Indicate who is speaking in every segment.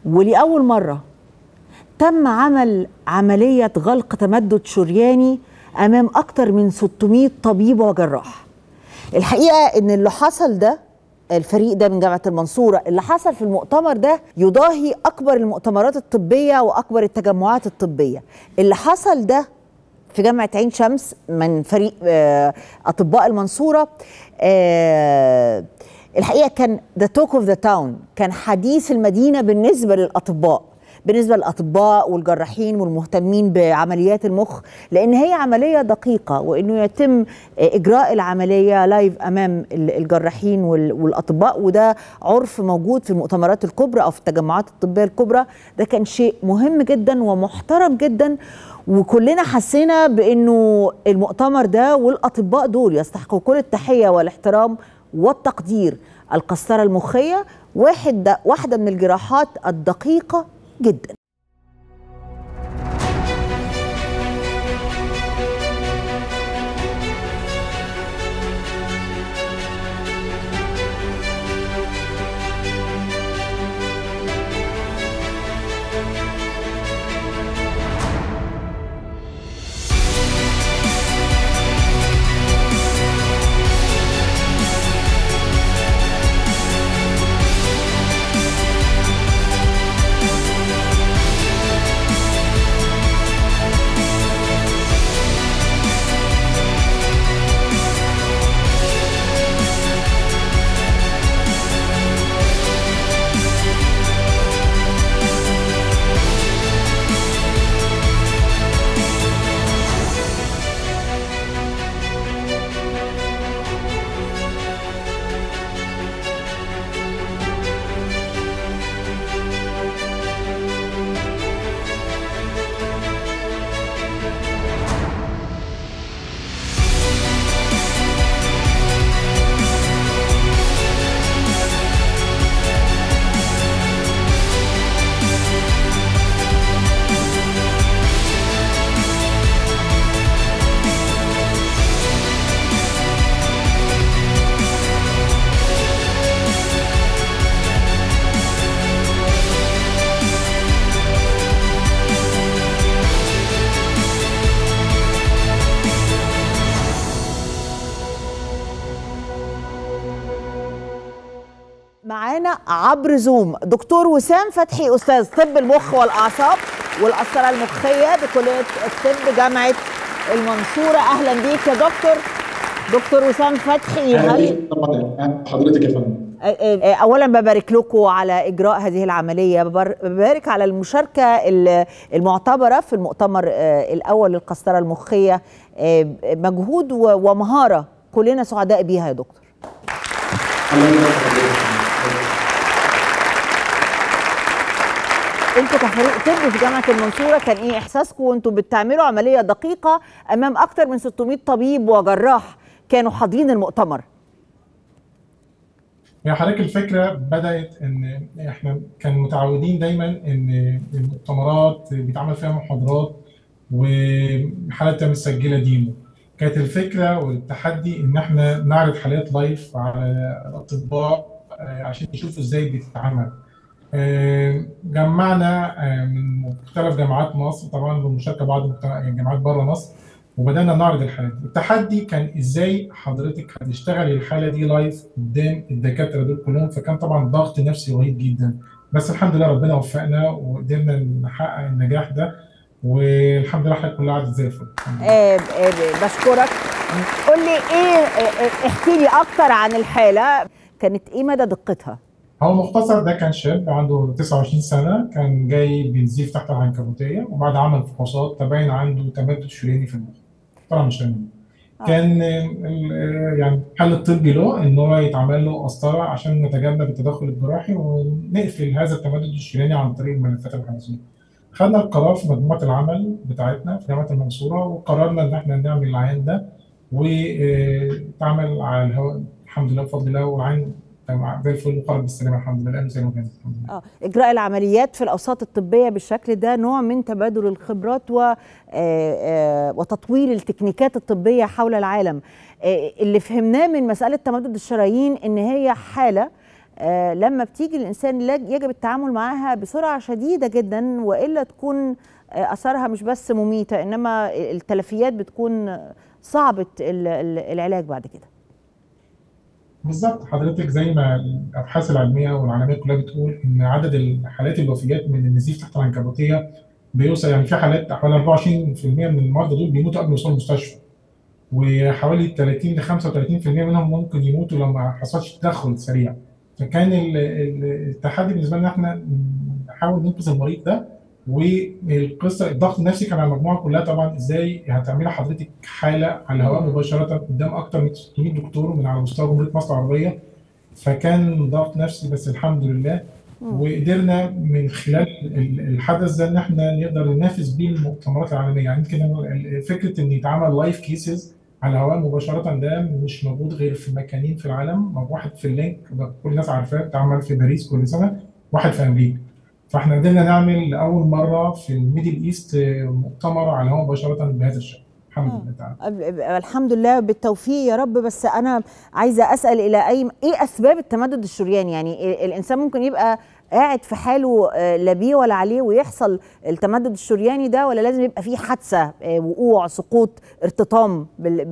Speaker 1: ولاول مره تم عمل عمليه غلق تمدد شرياني امام اكثر من 600 طبيب وجراح الحقيقه ان اللي حصل ده الفريق ده من جامعه المنصوره اللي حصل في المؤتمر ده يضاهي اكبر المؤتمرات الطبيه واكبر التجمعات الطبيه اللي حصل ده في جامعه عين شمس من فريق آه، اطباء المنصوره آه، الحقيقه كان ذا توك اوف ذا تاون كان حديث المدينه بالنسبه للاطباء بالنسبه للاطباء والجراحين والمهتمين بعمليات المخ لان هي عمليه دقيقه وانه يتم اجراء العمليه لايف امام الجراحين وال- والاطباء وده عرف موجود في المؤتمرات الكبرى او في التجمعات الطبيه الكبرى ده كان شيء مهم جدا ومحترم جدا وكلنا حسينا بانه المؤتمر ده والاطباء دول يستحقوا كل التحيه والاحترام والتقدير القسطره المخيه واحد واحده من الجراحات الدقيقه جدا معانا عبر زوم دكتور وسام فتحي استاذ طب المخ والاعصاب والقسطره المخيه بكليه الطب جامعه المنصوره اهلا بيك يا دكتور دكتور وسام فتحي
Speaker 2: أهلا
Speaker 1: هل
Speaker 2: بيك طبعا حضرتك يا فندم
Speaker 1: اولا ببارك لكم على اجراء هذه العمليه ببر- ببارك على المشاركه ال- المعتبره في المؤتمر آه، الاول للقسطره المخيه آه، مجهود و- ومهاره كلنا سعداء بيها يا دكتور
Speaker 2: الله يبارك حضرتك
Speaker 1: انتوا كفريق طب في جامعه المنصوره كان ايه احساسكم وانتوا بتعملوا عمليه دقيقه امام اكثر من 600 طبيب وجراح كانوا حاضرين المؤتمر
Speaker 3: هي حضرتك الفكرة بدأت إن إحنا كان متعودين دايما إن المؤتمرات بيتعمل فيها محاضرات وحالات متسجلة ديمو كانت الفكرة والتحدي إن إحنا نعرض حالات لايف على الأطباء آه، عشان يشوفوا إزاي بتتعمل آه، جمعنا آه، من مختلف جامعات مصر طبعا بمشاركة بعض المجتمع- جامعات بره مصر وبدأنا نعرض الحالات دي التحدي كان ازاي حضرتك هتشتغلي الحالة دي لايف قدام الدكاترة دول كلهم فكان طبعا ضغط نفسي رهيب جدا بس الحمد لله ربنا وفقنا وقدرنا نحقق النجاح ده والحمد لله الحاجات كلها عدت زي الفل الحمد لله.
Speaker 1: آه، آه، بشكرك قول لي ايه آه، آه، احكي لي اكتر عن الحاله كانت ايه مدى دقتها
Speaker 3: هو مختصر ده كان شاب عنده 29 سنة كان جاي بنزيف تحت العنكبوتية وبعد عمل فحوصات تبين عنده تمدد شرياني في المخ طبعا مش فاهم كان آه، ال- يعني الحل الطبي له ان هو يتعمل له قسطره عشان نتجنب التدخل الجراحي ونقفل هذا التمدد الشرياني عن طريق الملفات الحمضيه. خدنا القرار في مجموعه العمل بتاعتنا في جامعه المنصوره وقررنا ان احنا نعمل العيان ده واتعمل على الهواء الحمد لله بفضل الله والعين تمام زي الفل وخرج بالسلامه الحمد لله زي ما كانت الحمد لله.
Speaker 1: اه اجراء العمليات في الاوساط الطبيه بالشكل ده نوع من تبادل الخبرات و آه، آه، وتطوير التكنيكات الطبيه حول العالم آه، اللي فهمناه من مساله تمدد الشرايين ان هي حاله آه لما بتيجي الانسان لا- يجب التعامل معاها بسرعه شديده جدا والا تكون آه اثارها مش بس مميته انما التلفيات بتكون صعبه ال- ال- العلاج بعد كده
Speaker 3: بالظبط حضرتك زي ما الابحاث العلميه والعالميه كلها بتقول ان عدد الحالات الوفيات من النزيف تحت العنكبوتيه بيوصل يعني في حالات حوالي 24% من المرضى دول بيموتوا قبل وصول المستشفى وحوالي 30 ل 35% منهم ممكن يموتوا لو ما حصلش تدخل سريع فكان ال- ال- التحدي بالنسبه لنا احنا نحاول ننقذ المريض ده والقصه الضغط النفسي كان على المجموعه كلها طبعا ازاي هتعملي حضرتك حاله على الهواء مباشره قدام اكتر من 600 دكتور من على مستوى جمهوريه مصر العربيه فكان ضغط نفسي بس الحمد لله وقدرنا من خلال ال- الحدث ده ان احنا نقدر ننافس بيه المؤتمرات العالميه يعني يمكن ال- فكره ان يتعمل لايف كيسز على الهواء مباشره ده مش موجود غير في مكانين في العالم واحد في اللينك ده كل الناس عارفاه بتعمل في باريس كل سنه واحد في امريكا فاحنا قدرنا نعمل لاول مره في الميدل ايست مؤتمر على الهواء مباشره بهذا الشكل الحمد لله تعالى
Speaker 1: الحمد لله بالتوفيق يا رب بس انا عايزه اسال الى اي ايه اسباب التمدد الشرياني يعني الانسان ممكن يبقى قاعد في حاله آه، لا بيه ولا عليه ويحصل التمدد الشرياني ده ولا لازم يبقى فيه حادثه آه، وقوع سقوط ارتطام بال... ب...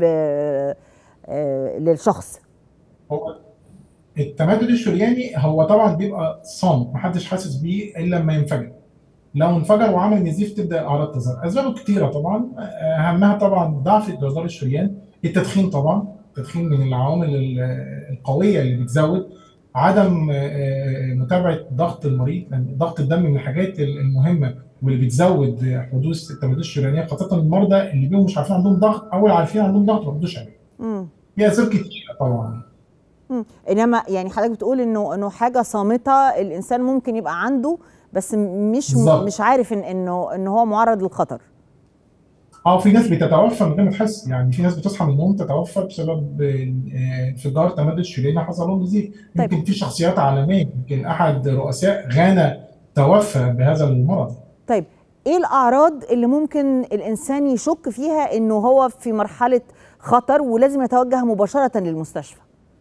Speaker 1: آه، للشخص
Speaker 3: هو التمدد الشرياني هو طبعا بيبقى صامت محدش حاسس بيه الا لما ينفجر لو انفجر وعمل نزيف تبدا الاعراض تظهر اسبابه كتيره طبعا اهمها طبعا ضعف جدار الشريان التدخين طبعا التدخين من العوامل ال- القويه اللي بتزود عدم آه، متابعه ضغط المريض لان ضغط الدم من الحاجات المهمه واللي بتزود حدوث التمدد الشريانيه خاصه المرضى اللي بيبقوا مش عارفين عندهم ضغط او عارفين عندهم ضغط ما بيردوش عليه
Speaker 1: مم.
Speaker 3: في اسباب كتيره طبعا
Speaker 1: مم. انما يعني حضرتك بتقول انه انه حاجه صامته الانسان ممكن يبقى عنده بس مش
Speaker 3: بالظبط.
Speaker 1: مش عارف إن انه ان هو معرض للخطر
Speaker 3: اه في ناس بتتوفى من غير ما تحس يعني في ناس بتصحى من النوم تتوفى بسبب آه، انفجار تمدد شرياني حصل لهم نزيف
Speaker 1: طيب.
Speaker 3: يمكن في شخصيات عالميه يمكن احد رؤساء غانا توفى بهذا المرض
Speaker 1: طيب ايه الاعراض اللي ممكن الانسان يشك فيها انه هو في مرحله خطر ولازم يتوجه مباشره للمستشفى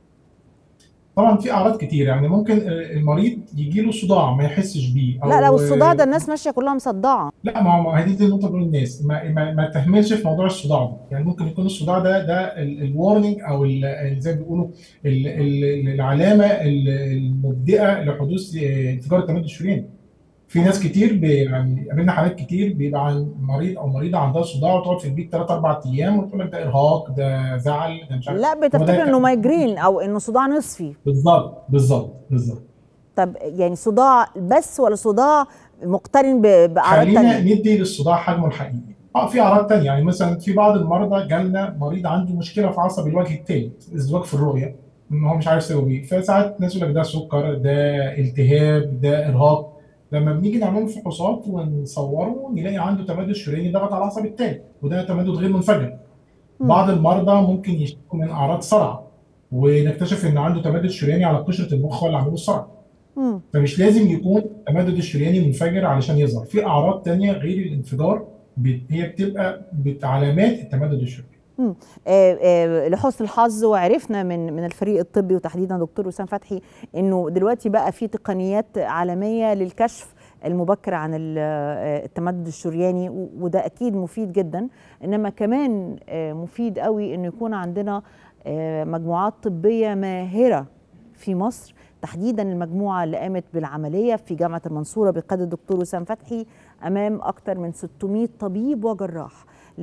Speaker 3: طبعا في اعراض كتير يعني ممكن آه، المريض يجي له صداع ما يحسش بيه
Speaker 1: لا لو
Speaker 3: أو-
Speaker 1: الصداع ده الناس ماشيه كلها مصدعه
Speaker 3: لا ما هو ما هي دي النقطه بقول للناس ما, ما, ما تهملش في موضوع الصداع ده يعني ممكن يكون الصداع ده ده الورنينج او ال- ال- زي ما بيقولوا ال- ال- العلامه ال- المبدئه لحدوث آه، انفجار التمدد الشرياني في ناس كتير بي يعني قابلنا حالات كتير بيبقى عن مريض او مريضه عندها صداع وتقعد في البيت 3 4 ايام وتقول لك ده ارهاق ده زعل ده مش عارف
Speaker 1: لا
Speaker 3: هو ده
Speaker 1: بتفتكر انه
Speaker 3: كان-
Speaker 1: مايجرين او انه صداع نصفي
Speaker 3: بالظبط بالظبط بالظبط
Speaker 1: طب يعني صداع بس ولا صداع مقترن ب- باعراض
Speaker 3: خلينا
Speaker 1: تانية
Speaker 3: ندي للصداع حجمه الحقيقي اه في اعراض تانية يعني مثلا في بعض المرضى جالنا مريض عنده مشكله في عصب الوجه الثالث ازدواج في الرؤيه ان هو مش عارف يسوي ايه فساعات ناس يقول لك ده سكر ده التهاب ده ارهاق لما بنيجي نعمل له فحوصات ونصوره نلاقي عنده تمدد شرياني ضغط على العصب الثالث وده تمدد غير منفجر
Speaker 1: مم.
Speaker 3: بعض المرضى ممكن يشتكوا من اعراض صرع ونكتشف ان عنده تمدد شرياني على قشره المخ ولا عامل الصرع
Speaker 1: مم.
Speaker 3: فمش لازم يكون التمدد الشرياني منفجر علشان يظهر في اعراض تانية غير الانفجار بت- هي بتبقى بعلامات التمدد الشرياني
Speaker 1: مم. آه، آه، لحسن الحظ وعرفنا من من الفريق الطبي وتحديدا دكتور وسام فتحي انه دلوقتي بقى في تقنيات عالميه للكشف المبكر عن ال- آه، التمدد الشرياني و- وده اكيد مفيد جدا انما كمان آه، مفيد قوي انه يكون عندنا آه، مجموعات طبيه ماهره في مصر تحديدا المجموعه اللي قامت بالعمليه في جامعه المنصوره بقياده الدكتور وسام فتحي امام اكثر من 600 طبيب وجراح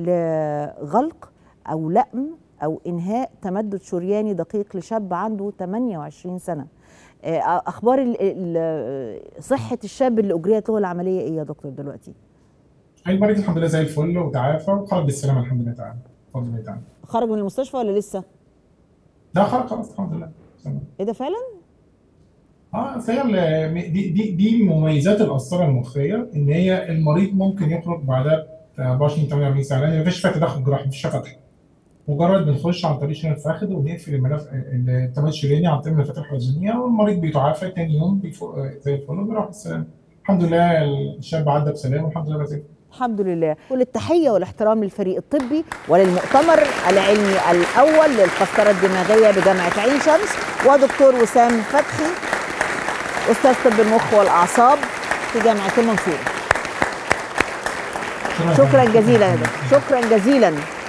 Speaker 1: لغلق او لأم او انهاء تمدد شرياني دقيق لشاب عنده 28 سنه آه، اخبار ال- ال- صحه الشاب اللي اجريت له العمليه ايه يا دكتور دلوقتي
Speaker 3: المريض الحمد لله زي الفل وتعافى وخرج بالسلامه الحمد لله تعالى بفضل الله تعالى
Speaker 1: خرج من المستشفى ولا لسه
Speaker 3: ده خرج خلاص الحمد لله تمام.
Speaker 1: ايه ده فعلا
Speaker 3: اه فهي ال- دي دي دي مميزات القسطره المخيه ان هي المريض ممكن يخرج بعدها 24 48 ساعه لان مفيش فيها تدخل جراحي مفيش فيها فتح مجرد بنخش عن طريق شريان الفخذ ونقفل الملف التمدد الشرياني عن طريق الملفات الحلزونيه والمريض بيتعافى تاني يوم بيفوق زي الفل وبيروح بالسلامه الحمد لله الشاب عدى بسلام والحمد لله بس
Speaker 1: الحمد لله كل التحية والاحترام للفريق الطبي وللمؤتمر العلمي الأول للقسطرة الدماغية بجامعة عين شمس ودكتور وسام فتحي استاذ طب المخ والاعصاب في جامعه المنصوره شكرا جزيلا يا دكتور شكرا جزيلا